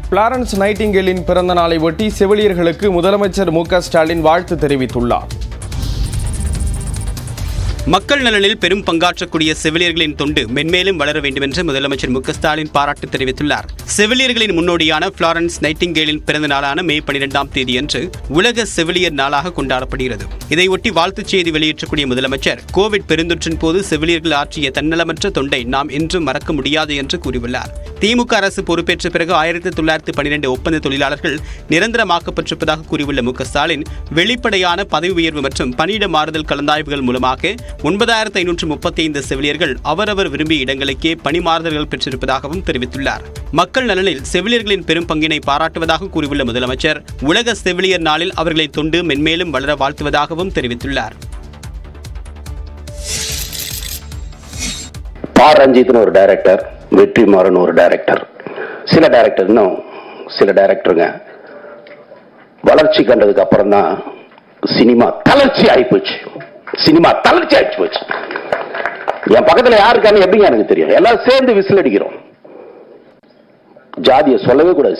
Florence நைட்டிங்கேலின் பிறந்த நாளை ஒட்டி செவிலியர்களுக்கு முதலமைச்சர் மு க ஸ்டாலின் வாழ்த்து தெரிவித்துள்ளார் மக்கள் நலனில் பெரும் பங்காற்றக்கூடிய செவிலியர்களின் தொண்டு மென்மேலும் வளர வேண்டும் என்று முதலமைச்சர் மு க ஸ்டாலின் பாராட்டு தெரிவித்துள்ளார் செவிலியர்களின் முன்னோடியான பிளாரன்ஸ் நைட்டிங்கேலின் பிறந்த நாளான மே பனிரெண்டாம் தேதியன்று உலக செவிலியர் நாளாக கொண்டாடப்படுகிறது இதையொட்டி வாழ்த்துச் செய்தி வெளியிட்டக்கூடிய முதலமைச்சர் கோவிட் பெருந்தொற்றின் போது செவிலியர்கள் ஆற்றிய தன்னலமற்ற தொண்டை நாம் என்றும் மறக்க முடியாது என்று கூறியுள்ளார் திமுக அரசு பொறுப்பேற்ற பிறகு ஆயிரத்தி தொள்ளாயிரத்தி பன்னிரண்டு ஒப்பந்த தொழிலாளர்கள் நிரந்தரமாக்கப்பட்டிருப்பதாக கூறியுள்ள மு க ஸ்டாலின் வெளிப்படையான பதவி உயர்வு மற்றும் பணியிட மாறுதல் கலந்தாய்வுகள் மூலமாக ஒன்பதாயிரத்து ஐநூற்று முப்பத்தி ஐந்து செவிலியர்கள் அவரவர் விரும்பிய இடங்களுக்கே பணி மாறுதல்கள் பெற்றிருப்பதாகவும் தெரிவித்துள்ளார் மக்கள் நலனில் செவிலியர்களின் பெரும் பங்கினை பாராட்டுவதாக கூறியுள்ள முதலமைச்சர் உலக செவிலியர் நாளில் அவர்களின் தொண்டு மென்மேலும் வளர வாழ்த்துவதாகவும் தெரிவித்துள்ளார் பா ரஞ்சித்னு ஒரு டைரக்டர் வெற்றிமாறன் ஒரு டைரக்டர் சில டைரக்டர் இன்னும் சில டைரக்டருங்க வளர்ச்சி கண்டதுக்கு அப்புறம் தான் சினிமா தளர்ச்சி ஆயிப்போச்சு சினிமா தளர்ச்சி ஆயிடுச்சு போச்சு என் பக்கத்துல யாருக்கான்னு எப்படிங்க எனக்கு தெரியும் எல்லாரும் சேர்ந்து விசில் அடிக்கிறோம் ஜாதியை சொல்லவே கூடாது